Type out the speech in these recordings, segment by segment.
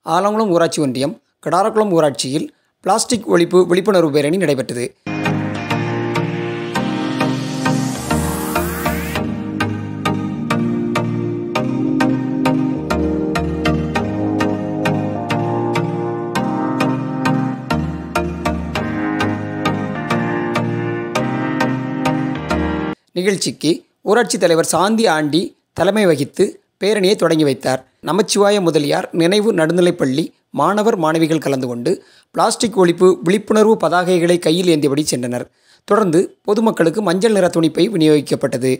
ஆலங்குளம் ஊராட்சி ஒன்றியம் கடாரக்குளம் ஊராட்சியில் பிளாஸ்டிக் ஒழிப்பு விழிப்புணர்வு பேரணி நடைபெற்றது நிகழ்ச்சிக்கு ஊராட்சி தலைவர் சாந்தி ஆண்டி தலைமை வகித்து பேரணியை தொடங்கி வைத்தார் நமச்சிவாய முதலியார் நினைவு நடுநிலைப்பள்ளி மாணவர் மாணவிகள் கலந்து கொண்டு பிளாஸ்டிக் ஒழிப்பு விழிப்புணர்வு பதாகைகளை கையில் ஏந்தியபடி சென்றனர் தொடர்ந்து பொதுமக்களுக்கு மஞ்சள் நிற துணிப்பை விநியோகிக்கப்பட்டது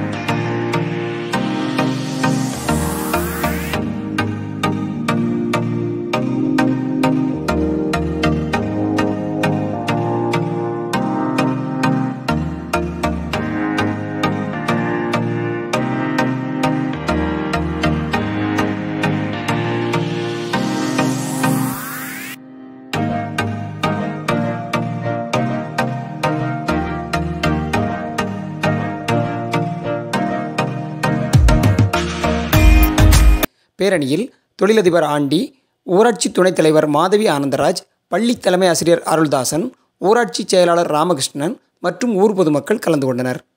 பேரணியில் தொழிலதிபர் ஆண்டி ஊராட்சி துணைத் தலைவர் மாதவி ஆனந்தராஜ் பள்ளி தலைமை ஆசிரியர் அருள்தாசன் ஊராட்சி செயலாளர் ராமகிருஷ்ணன் மற்றும் ஊர் பொதுமக்கள் கலந்து கொண்டனர்